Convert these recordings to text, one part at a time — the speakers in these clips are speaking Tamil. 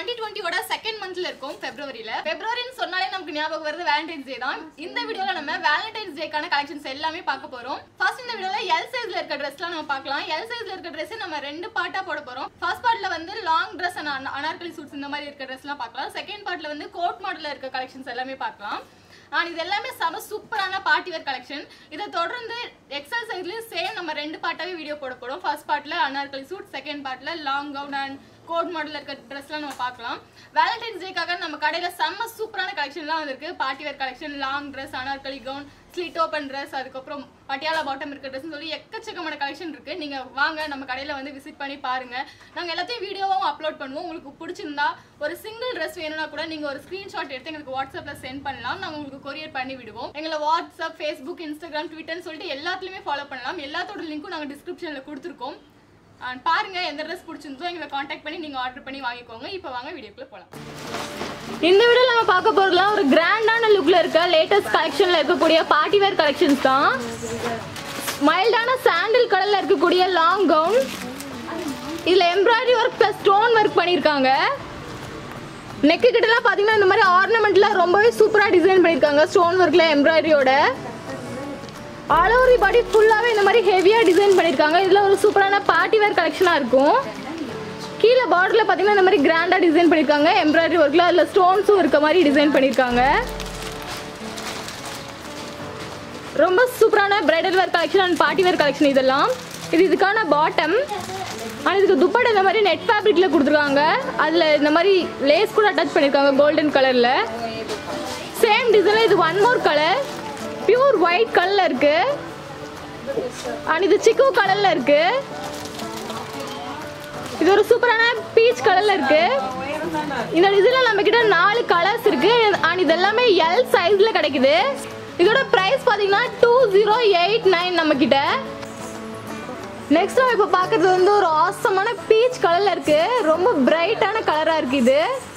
டுவெண்ட்டி டுவெண்ட்டியோட செகண்ட் மந்த்ல இருக்கும் பிப்ரவரியில பிப்ரவரின்னு சொன்னாலே நமக்கு ஞாபகம் வருது வேலண்டைன்ஸ் டே தான் இந்த வீடியோல நம்ம வேலண்டைன்ஸ் டேக்கான கலெக்ஷன்ஸ் எல்லாமே பார்க்க போறோம் ஃபர்ஸ்ட் இந்த வீடியோல எல் சைஸ்ல இருக்க ட்ரெஸ்லாம் நம்ம பார்க்கலாம் எல் சைஸ்ல இருக்க ட்ரெஸ் நம்ம ரெண்டு பார்ட்டா போட போறோம் ஃபர்ஸ்ட் பார்ட்ல வந்து long dress and anarkali suits இந்த மாதிரி இருக்க ட்ரெஸ்லாம் பார்க்கலாம் செகண்ட் பார்ட்ல வந்து கோட் மாடல்ல இருக்க கலெக்ஷன்ஸ் எல்லாமே பார்க்கலாம் அண்ட் இது எல்லாமே செம சூப்பரான பார்ட்டி வேர் கலெக்ஷன் இதை தொடர்ந்து எக்ஸல் சைஸ்லயும் சேம் நம்ம ரெண்டு பார்ட்டாவே வீடியோ போட போறோம் ஃபர்ஸ்ட் பார்ட்ல அனார்கலி சூட் செகண்ட் பார்ட்ல லாங் கவுன் அண்ட் கோட் மாடல்ல இருக்க ட்ரெஸ்லாம் நம்ம பார்க்கலாம் வேலண்டைன்ஸ் டேக்காக நம்ம கடையில செம்ம சூப்பரான கலெக்ஷன்லாம் வந்திருக்கு party wear collection long dress anarkali gown slit open dress அதுக்கப்புறம் பட்டியாலா பாட்டம் இருக்க ட்ரெஸ் சொல்லி எக்கச்சக்கமான கலெக்ஷன் இருக்கு நீங்க வாங்க நம்ம கடையில வந்து விசிட் பண்ணி பாருங்க நாங்க எல்லாத்தையும் வீடியோவும் அப்லோட் பண்ணுவோம் உங்களுக்கு பிடிச்சிருந்தா ஒரு சிங்கிள் ட்ரெஸ் வேணும்னா கூட நீங்க ஒரு ஸ்கிரீன்ஷாட் எடுத்து எங்களுக்கு வாட்ஸ்அப்ல சென்ட் பண்ணலாம் நாங்க உங்களுக்கு கொரியர் பண்ணி விடுவோம் எங்களை வாட்ஸ்அப் ஃபேஸ்புக் இன்ஸ்டாகிராம் ட்விட்டர்னு சொல்லிட்டு எல்லாத்துலயுமே ஃபாலோ பண்ணலாம் எல்லாத்தோட லிங்க்கும் நாங்க டிஸ்கிரிப்ஷன்ல கொடுத்துருக்கோம் அண்ட் பாருங்க எந்த ட்ரெஸ் பிடிச்சிருந்தோ எங்களை காண்டாக்ட் பண்ணி நீங்க ஆர்டர் பண்ணி வாங்கிக்கோங்க இப்போ வாங்க வீடியோக்குள்ள போலாம் இந்த வீடியோ நம்ம பார்க்க போறதுலாம் ஒரு கிராண்டான லுக்ல இருக்க லேட்டஸ்ட் கலெக்ஷன்ல இருக்கக்கூடிய பார்ட்டி வேர் கலெக்ஷன்ஸ் தான் மைல்டான சாண்டில் கலர்ல இருக்கக்கூடிய லாங் கவுன் இதுல embroidery work plus stone work பண்ணியிருக்காங்க நெக்கு கிட்டலாம் பாத்தீங்கன்னா இந்த மாதிரி ஆர்னமெண்ட்ல ரொம்பவே சூப்பரா டிசைன் பண்ணியிருக்காங்க ஸ்டோன் ஒர்க்ல எம்ப்ராய்டரியோட ஆல் ஓவர் பாடி ஃபுல்லாவே இந்த மாதிரி ஹெவியா டிசைன் பண்ணியிருக்காங்க இதுல ஒரு சூப்பரான பார்ட்டி வேர் கலெக்ஷனா இருக்கும் கீழே பார்டர்ல பாத்தீங்கன்னா இந்த மாதிரி கிராண்டா டிசைன் பண்ணிருக்காங்க எம்ப்ராய்டரி ஒர்க்ல அதுல ஸ்டோன்ஸும் இருக்க மாதிரி டிசைன் பண்ணிருக்காங்க ரொம்ப சூப்பரான bridal wear collection and party wear collection இதெல்லாம் இது இதுக்கான பாட்டம் ஆனால் இதுக்கு துப்பட்டா இந்த மாதிரி நெட் ஃபேப்ரிக்ல கொடுத்துருக்காங்க அதில் இந்த மாதிரி லேஸ் கூட அட்டாச் பண்ணியிருக்காங்க கோல்டன் கலரில் சேம் டிசைனில் இது one more colour pure white கலரில் இருக்கு அண்ட் இது சிக்கு கலரில் இருக்கு இது ஒரு சூப்பரான பீச் கலர்ல இருக்கு இந்த டிசைன்ல நம்ம கிட்ட நாலு கலர்ஸ் இருக்கு அண்ட் இது எல்லாமே எல் சைஸ்ல கிடைக்குது இதோட பிரைஸ் பாத்தீங்கன்னா டூ ஜீரோ எயிட் நைன் நம்ம கிட்ட நெக்ஸ்ட் நம்ம இப்போ பார்க்கறது வந்து ஒரு ஆசமான பீச் கலர்ல இருக்கு ரொம்ப பிரைட்டான கலரா இருக்கு இது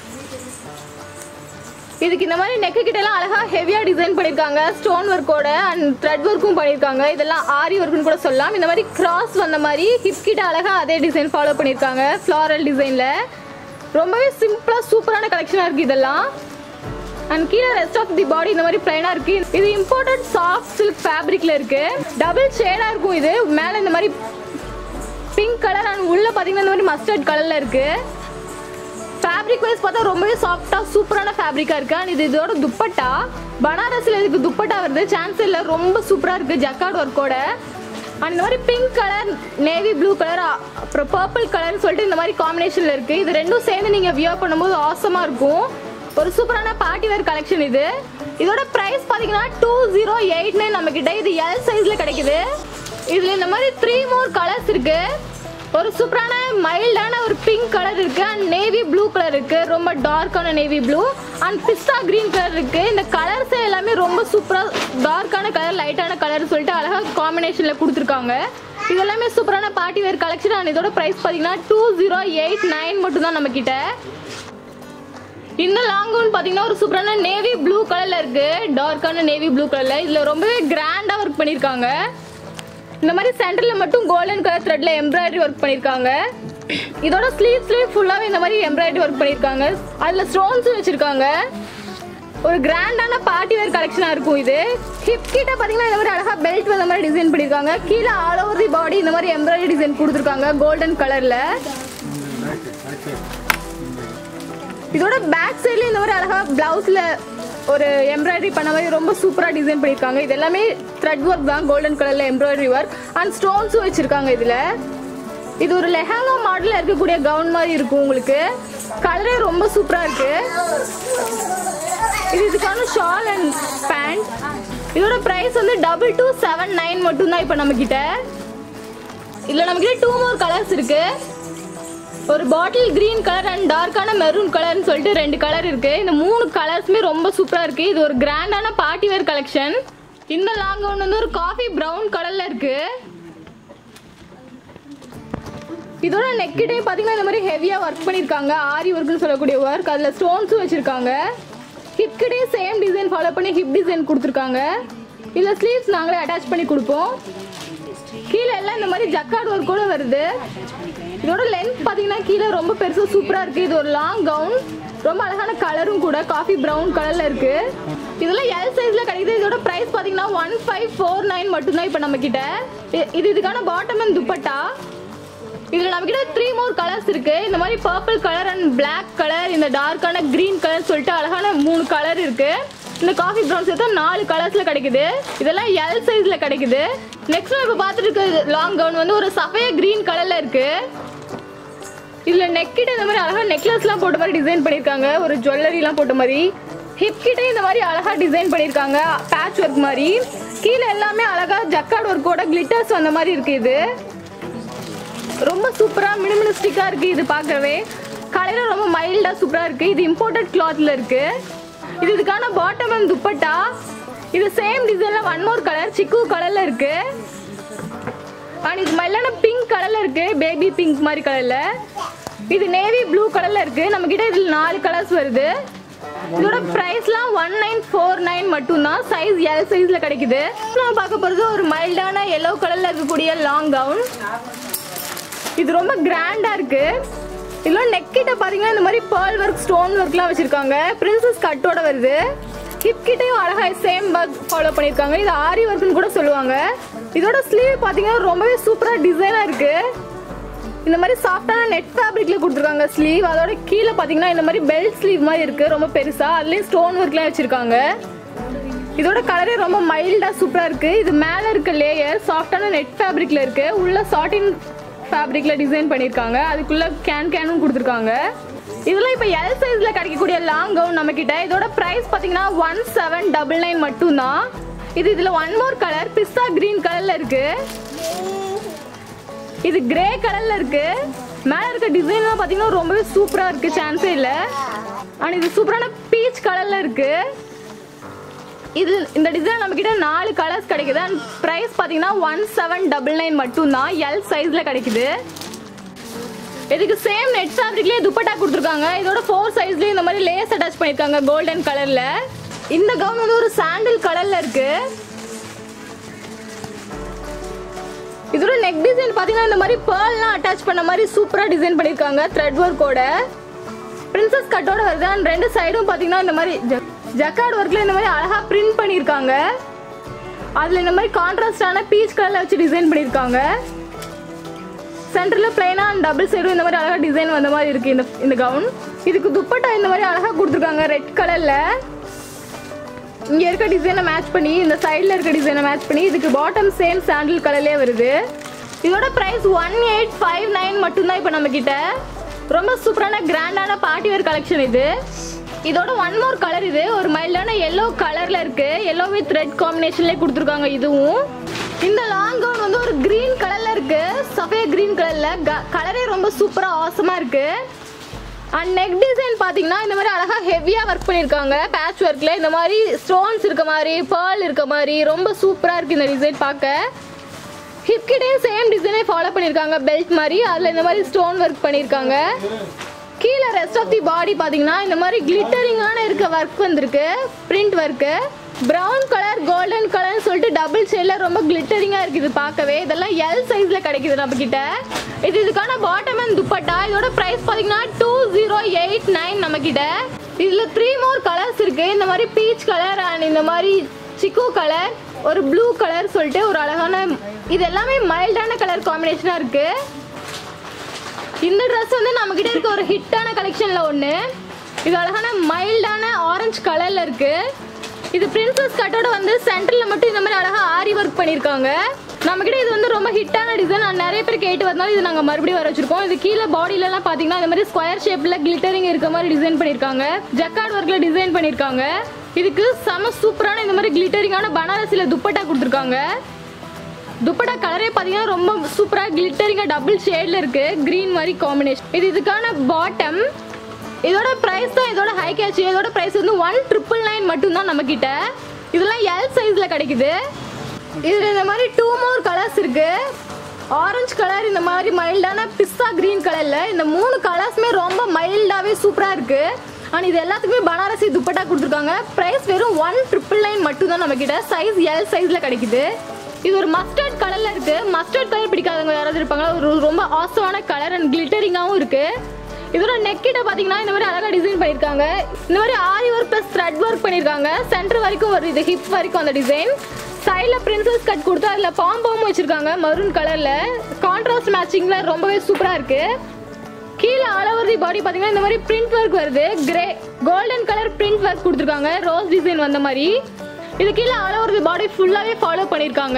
இதுக்கு இந்த மாதிரி நெக்கு கிட்ட எல்லாம் அழகா ஹெவியா டிசைன் பண்ணிருக்காங்க ஸ்டோன் ஒர்க்கோட அண்ட் த்ரெட் ஒர்க்கும் பண்ணிருக்காங்க இதெல்லாம் ஆரி ஒர்க்னு கூட சொல்லலாம் இந்த மாதிரி கிராஸ் வந்த மாதிரி ஹிப் கிட்ட அழகா அதே டிசைன் ஃபாலோ பண்ணிருக்காங்க ஃப்ளாரல் டிசைன்ல ரொம்பவே சிம்பிளா சூப்பரான கலெக்ஷனா இருக்கு இதெல்லாம் அண்ட் கீழே ரெஸ்ட் ஆஃப் தி பாடி இந்த மாதிரி பிளைனா இருக்கு இது இம்போர்ட்டட் சாஃப்ட் சில்க் ஃபேப்ரிக்ல இருக்கு டபுள் ஷேடா இருக்கும் இது மேல இந்த மாதிரி பிங்க் கலர் அண்ட் உள்ள பாத்தீங்கன்னா இந்த மாதிரி மஸ்டர்ட் கலர்ல இருக்கு ஃபேப்ரிக் வைஸ் பார்த்தா ரொம்பவே சாஃப்டா சூப்பரான ஃபேப்ரிக்கா இருக்கு அண்ட் இது இதோட துப்பட்டா பனாரஸ்ல இதுக்கு துப்பட்டா வருது சான்ஸ் இல்ல ரொம்ப சூப்பரா இருக்கு ஜக்கார்ட் ஒர்க்கோட அண்ட் இந்த மாதிரி pink colour navy blue colour அப்புறம் பர்பிள் கலர்னு சொல்லிட்டு இந்த மாதிரி காம்பினேஷன்ல இருக்கு இது ரெண்டும் சேர்ந்து நீங்க வியர் பண்ணும்போது ஆசமா இருக்கும் ஒரு சூப்பரான பார்ட்டி வேர் கலெக்ஷன் இது இதோட பிரைஸ் பாத்தீங்கன்னா டூ ஜீரோ எயிட் நைன் நம்ம கிட்ட இது எல் சைஸ்ல கிடைக்குது இதுல இந்த மாதிரி த்ரீ மோர் கலர்ஸ் இருக்கு ஒரு சூப்பரான மைல்டான ஒரு பிங்க் கலர் இருக்கு அண்ட் நேவி ப்ளூ கலர் இருக்கு ரொம்ப டார்க்கான navy blue and pista green colour இருக்கு இந்த கலர்ஸ் எல்லாமே ரொம்ப சூப்பரா டார்க்கான கலர் லைட்டான கலர் சொல்லிட்டு அழகா காம்பினேஷன்ல கொடுத்துருக்காங்க இது எல்லாமே சூப்பரான பார்ட்டி வேர் கலெக்ஷன் அண்ட் இதோட பிரைஸ் பாத்தீங்கன்னா டூ ஜீரோ எயிட் நைன் மட்டும் தான் நம்ம கிட்ட இந்த லாங் கவுன் பாத்தீங்கன்னா ஒரு சூப்பரான நேவி ப்ளூ கலர்ல இருக்கு டார்க்கான நேவி ப்ளூ கலர்ல இதுல ரொம்பவே கிராண்டா ஒர்க் பண்ணிருக்காங்க இந்த மாதிரி சென்டர்ல மட்டும் கோல்டன் கலர் த்ரெட்ல எம்ப்ராய்டரி ஒர்க் பண்ணிருக்காங்க இதோட ஸ்லீவ்ஸ்லயும் ஃபுல்லாவே இந்த மாதிரி எம்ப்ராய்டரி ஒர்க் பண்ணிருக்காங்க அதுல ஸ்டோன்ஸ் வச்சிருக்காங்க ஒரு கிராண்டான பார்ட்டி வேர் கலெக்ஷனா இருக்கும் இது ஹிப் கிட்ட பாத்தீங்கன்னா இந்த மாதிரி அழகா பெல்ட் வந்த மாதிரி டிசைன் பண்ணிருக்காங்க கீழே ஆல் ஓவர் தி பாடி இந்த மாதிரி எம்ப்ராய்டரி டிசைன் கொடுத்துருக்காங்க கோல்டன் கலர்ல இதோட பேக் சைடுல இந்த மாதிரி அழகா பிளவுஸ்ல ஒரு எம்ப்ராய்டரி பண்ண மாதிரி ரொம்ப சூப்பரா டிசைன் பண்ணிருக்காங்க இது எல்லாமே த்ரெட் ஒர்க் தான் கோல்டன் கலர்ல எம்ப்ராய்டரி ஒர்க் அண்ட் ஸ்டோன்ஸும் வச்சிருக்காங்க இதுல இது ஒரு லெஹங்கா மாடல்ல இருக்கக்கூடிய கவுன் மாதிரி இருக்கும் உங்களுக்கு கலரே ரொம்ப சூப்பரா இருக்கு இது இதுக்கான ஷால் அண்ட் பேண்ட் இதோட பிரைஸ் வந்து டபுள் டூ செவன் நைன் மட்டும் தான் இப்போ நம்ம கிட்ட இதுல நம்ம கிட்ட டூ மோர் கலர்ஸ் இருக்கு ஒரு பாட்டில் கிரீன் கலர் அண்ட் டார்க்கான மெரூன் கலர்னு சொல்லிட்டு ரெண்டு கலர் இருக்கு இந்த மூணு கலர்ஸுமே ரொம்ப சூப்பரா இருக்கு இது ஒரு கிராண்டான பார்ட்டி வேர் கலெக்ஷன் இந்த லாங் கவுன் வந்து ஒரு காஃபி பிரவுன் கலர்ல இருக்கு இதோட நெக்கிட்டே பாத்தீங்கன்னா இந்த மாதிரி ஹெவியா ஒர்க் பண்ணிருக்காங்க ஆரி ஒர்க்னு சொல்லக்கூடிய ஒர்க் அதுல ஸ்டோன்ஸும் வச்சிருக்காங்க ஹிப் கிட்டே சேம் டிசைன் ஃபாலோ பண்ணி ஹிப் டிசைன் கொடுத்துருக்காங்க இதுல ஸ்லீவ்ஸ் நாங்களே அட்டாச் பண்ணி கொடுப்போம் கீழே எல்லாம் இந்த மாதிரி ஜக்கார்ட் ஒர்க் கூட வருது இதோட லென்த் பார்த்தீங்கன்னா கீழே ரொம்ப பெருசாக சூப்பராக இருக்குது இது ஒரு லாங் கவுன் ரொம்ப அழகான கலரும் கூட காஃபி ப்ரௌன் கலரில் இருக்குது இதெல்லாம் எல் சைஸில் கிடைக்குது இதோட ப்ரைஸ் பார்த்தீங்கன்னா ஒன் ஃபைவ் ஃபோர் நைன் மட்டும்தான் இப்போ நம்மக்கிட்ட இ- இது இதுக்கான பாட்டம் அண்ட் துப்பட்டா இதில் நம்மக்கிட்ட த்ரீ மோர் கலர்ஸ் இருக்கு இந்த மாதிரி purple colour and Black colour இந்த டார்க்கான green கலர் சொல்லிட்டு அழகான மூணு கலர் இருக்கு இந்த காஃபி ப்ரௌன் சேர்த்தா நாலு கலர்ஸ்ல கிடைக்குது இதெல்லாம் எல் சைஸ்ல கிடைக்குது நெக்ஸ்ட் இப்போ பார்த்துட்டு இருக்க லாங் கவுன் வந்து ஒரு சஃபே கிரீன் கலர்ல இருக்கு இதுல நெக் கிட்ட இந்த மாதிரி அழகா நெக்லஸ்லாம் போட்ட மாதிரி டிசைன் பண்ணிருக்காங்க ஒரு ஜுவல்லரிலாம் போட்ட மாதிரி ஹிப் கிட்ட இந்த மாதிரி அழகா டிசைன் பண்ணிருக்காங்க பேட்ச் ஒர்க் மாதிரி கீழே எல்லாமே அழகா ஜக்கார்ட் ஒர்க்கோட கிளிட்டர்ஸ் வந்த மாதிரி இருக்கு இது ரொம்ப சூப்பரா மினிமினிஸ்டிக்கா இருக்கு இது பார்க்கவே கலையில ரொம்ப மைல்டா சூப்பரா இருக்கு இது இம்போர்ட்டட் கிளாத்ல இருக்கு இது இதுக்கான பாட்டம் அண்ட் துப்பட்டா இது சேம் டிசைன்ல ஒன் மோர் கலர் சிக்கு கலர்ல இருக்கு அண்ட் இது மைலான பிங்க் கலர்ல இருக்கு பேபி பிங்க் மாதிரி கலர்ல இது நேவி ப்ளூ கலர்ல இருக்கு நம்ம கிட்ட இதுல நாலு கலர்ஸ் வருது இதோட பிரைஸ்லாம் ஒன் நைன் ஃபோர் நைன் மட்டும்தான் சைஸ் எல் சைஸ்ல கிடைக்குது நம்ம பார்க்க போறது ஒரு மைல்டான எல்லோ கலர்ல இருக்கக்கூடிய லாங் கவுன் இது ரொம்ப கிராண்டா இருக்கு இதுல நெக் கிட்ட பாத்தீங்கன்னா இந்த மாதிரி பேர்ல் ஒர்க் ஸ்டோன் ஒர்க்லாம் வச்சிருக்காங்க பிரின்சஸ் கட்டோட வருது ஹிப் கிட்டயும் அழகா சேம் ஒர்க் ஃபாலோ பண்ணிருக்காங்க இது ஆரி ஒர்க்னு கூட சொல்லுவாங்க இதோட ஸ்லீவ் பாத்தீங்கன்னா ரொம்பவே சூப்பரா டிசைனா இருக்கு இந்த மாதிரி சாஃப்டான நெட் ஃபேப்ரிக்ல கொடுத்துருக்காங்க ஸ்லீவ் அதோட கீழே பாத்தீங்கன்னா இந்த மாதிரி பெல்ட் ஸ்லீவ் மாதிரி இருக்கு ரொம்ப பெருசா அதுலயும் ஸ்டோன் ஒர்க்லாம் வச்சிருக்காங்க இதோட கலரே ரொம்ப மைல்டா சூப்பரா இருக்கு இது மேல இருக்க லேயர் சாஃப்டான நெட் ஃபேப்ரிக்ல இருக்கு உள்ள சாட்டின் ஃபேப்ரிக்ல டிசைன் பண்ணிருக்காங்க அதுக்குள்ள கேன் கேனும் கொடுத்துருக்காங்க இதெல்லாம் இப்போ எல் சைஸ்ல கிடைக்கக்கூடிய லாங் கவுன் நம்ம கிட்ட இதோட பிரைஸ் பாத்தீங்கன்னா ஒன் செவன் டபுள் நைன் மட்டும்தான் இது இதுல ஒன் மோர் கலர் பிஸ்தா கிரீன் கலர்ல இருக்கு இது கிரே கலர்ல இருக்கு மேல இருக்க டிசைன்லாம் பாத்தீங்கன்னா ரொம்பவே சூப்பரா இருக்கு சான்ஸே இல்ல அண்ட் இது சூப்பரான பீச் கலர்ல இருக்கு இது இந்த டிசைன் நம்ம கிட்ட நாலு கலர்ஸ் கிடைக்குது அண்ட் பிரைஸ் பாத்தீங்கன்னா ஒன் செவன் டபுள் நைன் மட்டும்தான் எல் சைஸ்ல கிடைக்குது இதுக்கு சேம் நெட் ஃபேப்ரிக்லயே துப்பட்டா கொடுத்துருக்காங்க இதோட ஃபோர் சைஸ்லயும் இந்த மாதிரி லேஸ் அட்டாச் பண்ணிருக்காங்க கோல்டன் கலர்ல இந்த கவுன் வந்து ஒரு சாண்டில் கலர்ல இருக்கு இதோட நெக் டிசைன் பாத்தீங்கன்னா இந்த மாதிரி பேர்லாம் அட்டாச் பண்ண மாதிரி சூப்பரா டிசைன் பண்ணிருக்காங்க த்ரெட் ஒர்க்கோட பிரின்சஸ் கட்டோட வருது அண்ட் ரெண்டு சைடும் பாத்தீங்கன்னா இந்த மாதிரி ஜக்கார்ட் ஒர்க்ல இந்த மாதிரி அழகா பிரிண்ட் பண்ணிருக்காங்க அதுல இந்த மாதிரி கான்ட்ராஸ்டான பீச் கலர்ல வச்சு டிசைன் பண்ணிருக்காங்க சென்டர்ல பிளைனா அண்ட் டபுள் சைடும் இந்த மாதிரி அழகா டிசைன் வந்த மாதிரி இருக்கு இந்த இந்த கவுன் இதுக்கு துப்பட்டா இந்த மாதிரி அழகா கொடுத்துருக்காங்க ரெட் கலர்ல இங்க இருக்க டிசைனை மேட்ச் பண்ணி இந்த சைடுல இருக்க டிசைனை மேட்ச் பண்ணி இதுக்கு பாட்டம் சேம் சாண்டில் கலர்லயே வருது இதோட price one eight five nine மட்டும்தான் இப்போ நம்ம கிட்ட ரொம்ப சூப்பரான கிராண்டான பார்ட்டி வேர் கலெக்ஷன் இது இதோட ஒன் மோர் கலர் இது ஒரு மைல்டான எல்லோ கலர்ல இருக்கு எல்லோ வித் ரெட் காம்பினேஷன்ல கொடுத்துருக்காங்க இதுவும் இந்த லாங் கவுன் வந்து ஒரு கிரீன் கலர்ல இருக்கு சஃபே கிரீன் கலர்ல கலரே ரொம்ப சூப்பரா ஆசமா இருக்கு அண்ட் நெக் டிசைன் பார்த்தீங்கன்னா இந்த மாதிரி அழகா ஹெவியாக ஒர்க் பண்ணியிருக்காங்க பேட்ச் ஒர்க்கில் இந்த மாதிரி ஸ்டோன்ஸ் இருக்க மாதிரி பேர்ல் இருக்க மாதிரி ரொம்ப சூப்பராக இருக்குது இந்த டிசைன் பார்க்க ஹிப் கிட்டேயும் சேம் டிசைனே ஃபாலோ பண்ணியிருக்காங்க பெல்ட் மாதிரி அதில் இந்த மாதிரி ஸ்டோன் ஒர்க் பண்ணியிருக்காங்க கீழே ரெஸ்ட் ஆஃப் தி பாடி பார்த்தீங்கன்னா இந்த மாதிரி கிளிட்டரிங்கான இருக்க ஒர்க் வந்திருக்கு print work brown colour golden கலர்னு சொல்லிட்டு டபுள் ஷேடில் ரொம்ப கிளிட்டரிங்காக இருக்குது பார்க்கவே இதெல்லாம் எல் சைஸில் கிடைக்குது நம்ம கிட்ட இது இதுக்கான பாட்டம் அண்ட் துப்பட்டா இதோட ப்ரைஸ் பார்த்தீங்கன்னா டூ ஜீரோ எயிட் நைன் நம்ம கிட்ட இதில் த்ரீ மோர் கலர்ஸ் இருக்கு இந்த மாதிரி பீச் கலர் அண்ட் இந்த மாதிரி சிக்கு கலர் ஒரு ப்ளூ கலர் சொல்லிட்டு ஒரு அழகான இது எல்லாமே மைல்டான கலர் காம்பினேஷனாக இருக்குது இந்த ட்ரெஸ் வந்து நம்ம கிட்ட இருக்க ஒரு ஹிட்டான கலெக்ஷன்ல ஒண்ணு இது அழகான மைல்டான ஆரஞ்சு கலர்ல இருக்கு இது பிரின்சஸ் கட்டோட வந்து சென்டர்ல மட்டும் இந்த மாதிரி அழகா ஆரி ஒர்க் பண்ணிருக்காங்க நம்ம கிட்ட இது வந்து ரொம்ப ஹிட்டான டிசைன் நிறைய பேர் கேட்டு வந்தாலும் இது நாங்க மறுபடியும் வர வச்சிருக்கோம் இது கீழே பாடியில எல்லாம் பாத்தீங்கன்னா இந்த மாதிரி ஸ்கொயர் ஷேப்ல கிளிட்டரிங் இருக்க மாதிரி டிசைன் பண்ணிருக்காங்க ஜக்கார்ட் ஒர்க்ல டிசைன் பண்ணிருக்காங்க இதுக்கு செம சூப்பரான இந்த மாதிரி கிளிட்டரிங்கான பனாரசில துப்பட்டா கொடுத்துருக்காங்க துப்பட்டா கலரே பார்த்தீங்கன்னா ரொம்ப சூப்பராக கிளிட்டரிங்காக டபுள் ஷேடில் இருக்கு க்ரீன் மாதிரி காம்பினேஷன் இது இதுக்கான பாட்டம் இதோட ப்ரைஸ் தான் இதோட ஹை கேட்ச் இதோட ப்ரைஸ் வந்து ஒன் ட்ரிபிள் நைன் மட்டும்தான் நம்ம கிட்ட இதெல்லாம் எல் சைஸில் கிடைக்குது இதில் இந்த மாதிரி டூ மோர் கலர்ஸ் இருக்கு ஆரஞ்சு கலர் இந்த மாதிரி மைல்டான பிஸ்தா க்ரீன் கலரில் இந்த மூணு கலர்ஸுமே ரொம்ப மைல்டாகவே சூப்பராக இருக்கு அண்ட் இது எல்லாத்துக்குமே பனாரசி துப்பட்டா கொடுத்துருக்காங்க ப்ரைஸ் வெறும் ஒன் ட்ரிபிள் நைன் மட்டும்தான் நம்ம கிட்ட சைஸ் எல் சைஸில் கிடைக்குது இது ஒரு மஸ்டர்ட் கலர்ல இருக்கு மஸ்டர்ட் கலர் பிடிக்காதவங்க யாராவது இருப்பாங்களா ஒரு ரொம்ப ஆசமான கலர் அண்ட் கிளிட்டரிங்காகவும் இருக்கு இதோட நெக் கிட்ட பாத்தீங்கன்னா இந்த மாதிரி அழகா டிசைன் பண்ணிருக்காங்க இந்த மாதிரி aari work plus thread work பண்ணிருக்காங்க சென்டர் வரைக்கும் வருது இது ஹிப் வரைக்கும் அந்த டிசைன் சைடில் பிரின்சஸ் கட் கொடுத்து அதில் பாம்பாவும் வச்சிருக்காங்க மரூன் கலர்ல கான்ட்ராஸ்ட் மேட்சிங்ல ரொம்பவே சூப்பரா இருக்கு கீழே ஆல் ஓவர் தி பாடி பாத்தீங்கன்னா இந்த மாதிரி பிரிண்ட் ஒர்க் வருது grey golden colour print work கொடுத்துருக்காங்க ரோஸ் டிசைன் வந்த மாதிரி இது கீழே ஆல் ஓவர் தி பாடி ஃபுல்லாவே ஃபாலோ பண்ணிருக்காங்க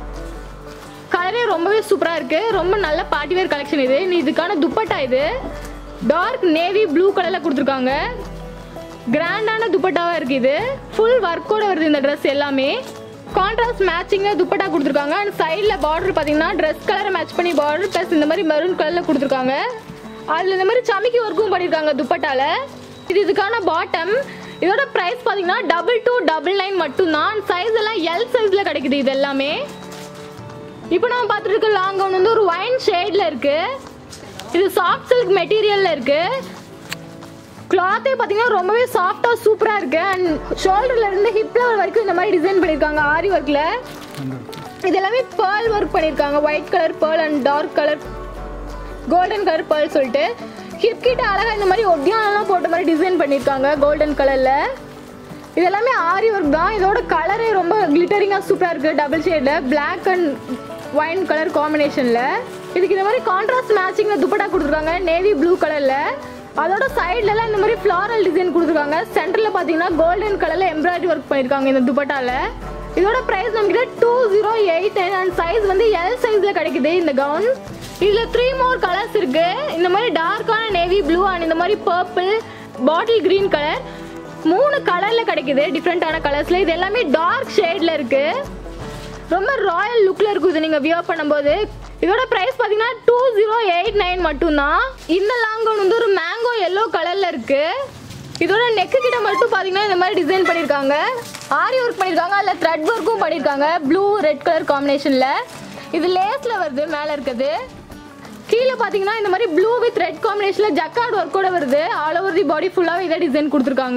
கலரே ரொம்பவே சூப்பரா இருக்கு ரொம்ப நல்ல பார்ட்டி வேர் கலெக்ஷன் இது நீ இதுக்கான துப்பட்டா இது டார்க் நேவி ப்ளூ கலர்ல கொடுத்துருக்காங்க கிராண்டான துப்பட்டாவா இருக்கு இது ஃபுல் ஒர்க்கோட வருது இந்த Dress எல்லாமே கான்ட்ராஸ்ட் மேட்சிங்ல துப்பட்டா கொடுத்துருக்காங்க அண்ட் சைடில் பார்டர் பார்த்தீங்கன்னா ட்ரெஸ் கலரை மேட்ச் பண்ணி பார்டர் ப்ளஸ் இந்த மாதிரி மெரூன் கலரில் கொடுத்துருக்காங்க அதில் இந்த மாதிரி சமிக்கி ஒர்க்கும் பண்ணியிருக்காங்க துப்பட்டால இது இதுக்கான பாட்டம் இதோட ப்ரைஸ் பார்த்தீங்கன்னா டபுள் டூ டபுள் நைன் மட்டும்தான் சைஸ் எல்லாம் எல் சைஸில் கிடைக்குது இது எல்லாமே இப்போ நம்ம பார்த்துட்டு இருக்க லாங் கவுன் வந்து ஒரு ஒயின் ஷேட்ல இருக்கு இது சாஃப்ட் சில்க் மெட்டீரியல்ல இருக்கு கிளாத்தே பார்த்தீங்கன்னா ரொம்பவே சாஃப்டாக சூப்பராக இருக்கு அண்ட் ஷோல்டர்ல இருந்து ஹிப் லெவல் வரைக்கும் இந்த மாதிரி டிசைன் பண்ணியிருக்காங்க ஆரி ஒர்க்ல இது எல்லாமே பேர்ல் ஒர்க் பண்ணியிருக்காங்க white colour pearl and dark colour golden colour pearl சொல்லிட்டு ஹிப் கிட்ட அழகாக இந்த மாதிரி ஒட்டியானலாம் போட்ட மாதிரி டிசைன் பண்ணியிருக்காங்க கோல்டன் கலரில் இது எல்லாமே ஆரி ஒர்க் தான் இதோட கலரே ரொம்ப கிளிட்டரிங்காக சூப்பராக இருக்குது டபுள் ஷேடில் Black அண்ட் ஒயின் கலர் காம்பினேஷனில் இதுக்கு இந்த மாதிரி கான்ட்ராஸ்ட் மேட்சிங்கில் துப்பட்டா கொடுத்துருக்காங்க நேவி ப்ளூ கலரில் அதோட சைட்லலாம் இந்த மாதிரி ஃப்ளாரல் டிசைன் கொடுத்துருக்காங்க சென்டரில் பார்த்தீங்கன்னா கோல்டன் கலரில் எம்ப்ராய்டரி ஒர்க் பண்ணியிருக்காங்க இந்த துப்பட்டால இதோட ப்ரைஸ் நம்மகிட்ட two zero eight and size வந்து எல் சைஸில் கிடைக்குது இந்த கவுன் இதில் த்ரீ மோர் கலர்ஸ் இருக்கு இந்த மாதிரி டார்க்கான நேவி ப்ளூ அண்ட் இந்த மாதிரி பர்பிள் பாட்டில் கிரீன் கலர் மூணு கலர்ல கிடைக்குது டிஃப்ரெண்டான கலர்ஸ்ல இது எல்லாமே டார்க் ஷேட்ல இருக்கு ரொம்ப ராயல் லுக்ல இருக்கும் இது நீங்க வியர் பண்ணும்போது இதோட பிரைஸ் பாத்தீங்கன்னா டூ ஜீரோ எயிட் நைன் மட்டும்தான் இந்த லாங் கவுன் வந்து ஒரு மேங்கோ எல்லோ கலர்ல இருக்கு இதோட நெக்கு கிட்ட மட்டும் பாத்தீங்கன்னா இந்த மாதிரி டிசைன் பண்ணிருக்காங்க ஆரி ஒர்க் பண்ணிருக்காங்க அதுல த்ரெட் ஒர்க்கும் பண்ணிருக்காங்க ப்ளூ ரெட் கலர் காம்பினேஷன்ல இது லேஸ்ல வருது மேல இருக்குது கீழே பார்த்தீங்கன்னா இந்த மாதிரி ப்ளூ வித் ரெட் காம்பினேஷனில் ஜக்கார்ட் ஒர்க்கோட வருது ஆல் ஓவர் தி பாடி ஃபுல்லாகவே இதே டிசைன் கொடுத்துருக்காங்க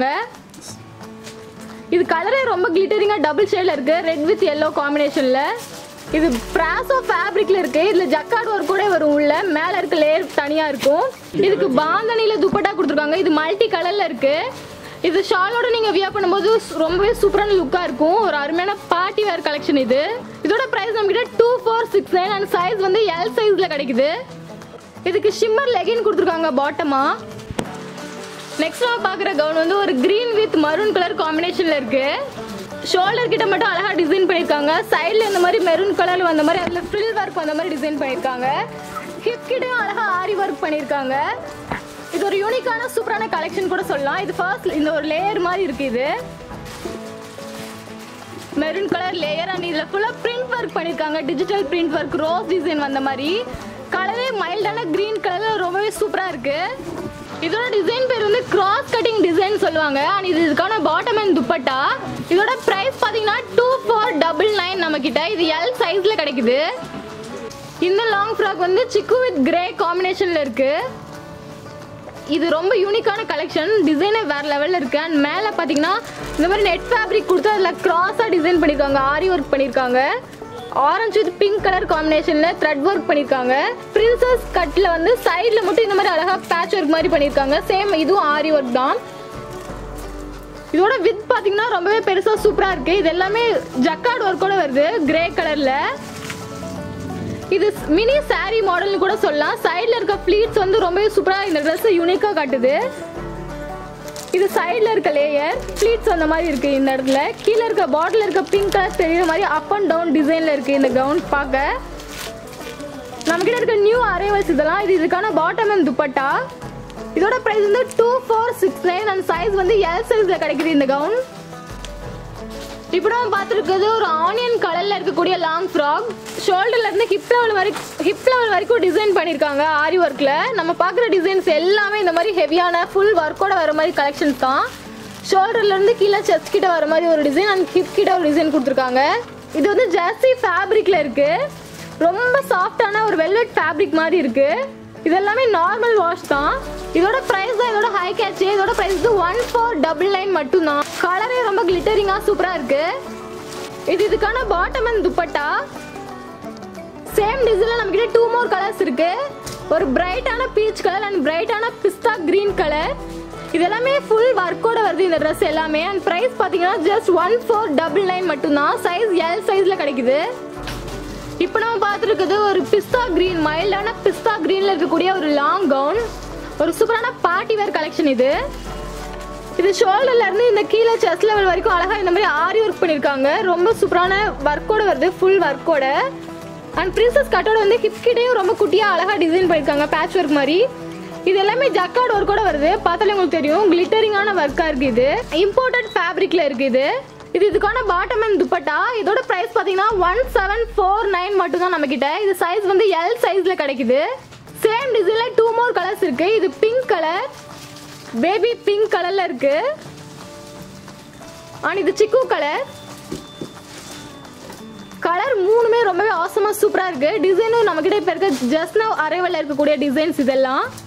இது கலரே ரொம்ப கிளிட்டரிங்காக டபுள் ஷேடில் இருக்கு ரெட் வித் எல்லோ காம்பினேஷனில் இது பிராசோ ஃபேப்ரிக்ல இருக்கு இதுல ஜக்கார்ட் ஒர்க் கூட வரும் உள்ள மேல இருக்க லேயர் தனியா இருக்கும் இதுக்கு பாந்தனில துப்பட்டா கொடுத்துருக்காங்க இது மல்டி கலர்ல இருக்கு இது ஷாலோட நீங்க வியர் பண்ணும்போது சு- ரொம்பவே சூப்பரான லுக்கா இருக்கும் ஒரு அருமையான பார்ட்டி வேர் கலெக்ஷன் இது இதோட பிரைஸ் நம்ம கிட்ட two four six nine and size வந்து எல் சைஸ்ல கிடைக்குது இதுக்கு ஷிம்மர் லெகின் கொடுத்துருக்காங்க பாட்டமா நெக்ஸ்ட் நம்ம பார்க்குற கவுன் வந்து ஒரு green வித் மரூன் கலர் காம்பினேஷனில் இருக்கு ஷோல்டர் கிட்ட மட்டும் அழகா டிசைன் பண்ணியிருக்காங்க சைடில் இந்த மாதிரி மெரூன் கலர் வந்த மாதிரி அதில் ஃப்ரில் ஒர்க் வந்த மாதிரி டிசைன் பண்ணியிருக்காங்க ஹிப் கிட்டையும் அழகா ஆரி ஒர்க் பண்ணியிருக்காங்க இது ஒரு யூனிக்கான சூப்பரான கலெக்ஷன் கூட சொல்லலாம் இது ஃபர்ஸ்ட் இந்த ஒரு லேயர் மாதிரி இருக்கு இது மெரூன் கலர் லேயர் அண்ட் இதில் ஃபுல்லாக பிரிண்ட் ஒர்க் பண்ணியிருக்காங்க digital print work rose design வந்த மாதிரி கலரே மைல்டான க்ரீன் கலரில் ரொம்பவே சூப்பராக இருக்கு இதோட டிசைன் பேர் வந்து கிராஸ் கட்டிங் டிசைன் சொல்லுவாங்க அண்ட் இது இதுக்கான பாட்டம் அண்ட் துப்பட்டா இதோட ப்ரைஸ் பார்த்தீங்கன்னா டூ ஃபோர் டபுள் நைன் நம்ம கிட்ட இது எல் சைஸில் கிடைக்குது இந்த லாங் ஃப்ராக் வந்து சிக்கு வித் கிரே காம்பினேஷனில் இருக்குது இது ரொம்ப யூனிக்கான கலெக்ஷன் டிசைனே வேற லெவல்ல இருக்கு அண்ட் மேலே பார்த்தீங்கன்னா இந்த மாதிரி நெட் ஃபேப்ரிக் கொடுத்து அதில் கிராஸாக டிசைன் பண்ணியிருக்காங்க ஆரி ஒர்க் பண்ணியிருக்காங்க ஆரஞ்சு வித் பிங்க் கலர் காம்பினேஷனில் த்ரெட் ஒர்க் பண்ணியிருக்காங்க பிரின்சஸ் கட்டில் வந்து சைடில் மட்டும் இந்த மாதிரி அழகாக பேட்ச் ஒர்க் மாதிரி பண்ணியிருக்காங்க சேம் இதுவும் ஆரி ஒர்க் தான் இதோட வித் பார்த்தீங்கன்னா ரொம்பவே பெருசாக சூப்பராக இருக்கு இது எல்லாமே ஜக்கார்ட் ஒர்க்கோட வருது கிரே கலரில் இது மினி saree மாடல்னு கூட சொல்லலாம் சைடில் இருக்க ஃப்ளீட்ஸ் வந்து ரொம்பவே சூப்பராக இந்த ட்ரெஸ்ஸை யூனிக்காக காட்டுது இது சைடில் இருக்க லேயர் ஃப்ளீட்ஸ் அந்த மாதிரி இருக்கு இந்த இடத்துல கீழே இருக்க பாட்டில் இருக்க பிங்க் கலர் தெரியுற மாதிரி அப் அண்ட் டவுன் டிசைனில் இருக்கு இந்த கவுன் பார்க்க நம்மக்கிட்ட இருக்க நியூ அரைவல்ஸ் இதெல்லாம் இது இதுக்கான பாட்டம் அண்ட் துப்பட்டா இதோட ப்ரைஸ் வந்து two four six nine and size வந்து எல் சைஸில் கிடைக்குது இந்த கவுன் இப்போ நம்ம பார்த்துருக்கிறது ஒரு ஆனியன் கலர்ல இருக்கக்கூடிய லாங் ஃப்ராக் ஷோல்டர்ல இருந்து ஹிப் லெவல் வரைக்கும் ஹிப் லெவல் வரைக்கும் டிசைன் பண்ணியிருக்காங்க ஆரி ஒர்க்ல நம்ம பார்க்குற டிசைன்ஸ் எல்லாமே இந்த மாதிரி ஹெவியான ஃபுல் ஒர்க்கோட வர மாதிரி கலெக்ஷன்ஸ் தான் ஷோல்டர்ல இருந்து கீழே செஸ்ட் கிட்ட வர மாதிரி ஒரு டிசைன் அண்ட் ஹிப் கிட்ட ஒரு டிசைன் கொடுத்துருக்காங்க இது வந்து ஜெர்சி ஃபேப்ரிக்ல இருக்கு ரொம்ப சாஃப்டான ஒரு வெல்வெட் ஃபேப்ரிக் மாதிரி இருக்கு இது எல்லாமே நார்மல் வாஷ் தான் இதோட பிரைஸ் தான் இதோட ஹை கேட்ச் இதோட பிரைஸ் வந்து ஒன் ஃபோர் டபுள் நைன் மட்டும்தான் கலரே ரொம்ப கிளிட்டரிங்காக சூப்பராக இருக்கு இது இதுக்கான பாட்டம் அண்ட் துப்பட்டா சேம் டிசைன்ல நம்ம கிட்ட டூ மோர் கலர்ஸ் இருக்கு ஒரு பிரைட்டான பீச் கலர் அண்ட் பிரைட்டான பிஸ்தா கிரீன் கலர் இது எல்லாமே ஃபுல் ஒர்க்கோட வருது இந்த ட்ரெஸ் எல்லாமே அண்ட் பிரைஸ் பார்த்தீங்கன்னா just one four double nine மட்டும்தான் சைஸ் எல் சைஸ்ல கிடைக்குது இப்போ நம்ம பார்த்துருக்குது ஒரு பிஸ்தா கிரீன் மைல்டான பிஸ்தா கிரீன்ல இருக்கக்கூடிய ஒரு லாங் கவுன் ஒரு சூப்பரான பார்ட்டி வேர் கலெக்ஷன் இது இது ஷோல்டர்ல இருந்து இந்த கீழே செஸ்ட் லெவல் வரைக்கும் அழகா இந்த மாதிரி ஆரி ஒர்க் பண்ணிருக்காங்க ரொம்ப சூப்பரான ஒர்க்கோட வருது ஃபுல் ஒர்க்கோட அண்ட் பிரின்சஸ் கட்டோட வந்து ஹிப் கிட்டேயும் ரொம்ப குட்டியா அழகா டிசைன் பண்ணிருக்காங்க பேட்ச் ஒர்க் மாதிரி இது எல்லாமே ஜக்கார்ட் ஒர்க்கோட வருது பார்த்தாலே உங்களுக்கு தெரியும் கிளிட்டரிங்கான ஒர்க்கா இருக்கு இது இம்போர்ட்டட் ஃபேப்ரிக்ல இருக்கு இது இது இதுக்கான பாட்டம் அண்ட் துப்பட்டா இதோட பிரைஸ் பாத்தீங்கன்னா ஒன் செவன் ஃபோர் நைன் மட்டும் தான் நம்ம கிட்ட இது சைஸ் வந்து எல் சைஸ்ல கிடைக்குது சேம் டிசைன்ல டூ மோர் கலர்ஸ் இருக்கு இது பிங்க் கலர் பேபி பிங்க் கலர்ல இருக்கு அண்ட் இது சிக்கு கலர் கலர் மூணுமே ரொம்பவே ஆசமா சூப்பரா இருக்கு டிசைனும் நம்ம கிட்ட இப்ப இருக்க ஜஸ்ட் நவ் அரைவல்ல இருக்கக்கூடிய டிசைன்ஸ் இதெல்லாம்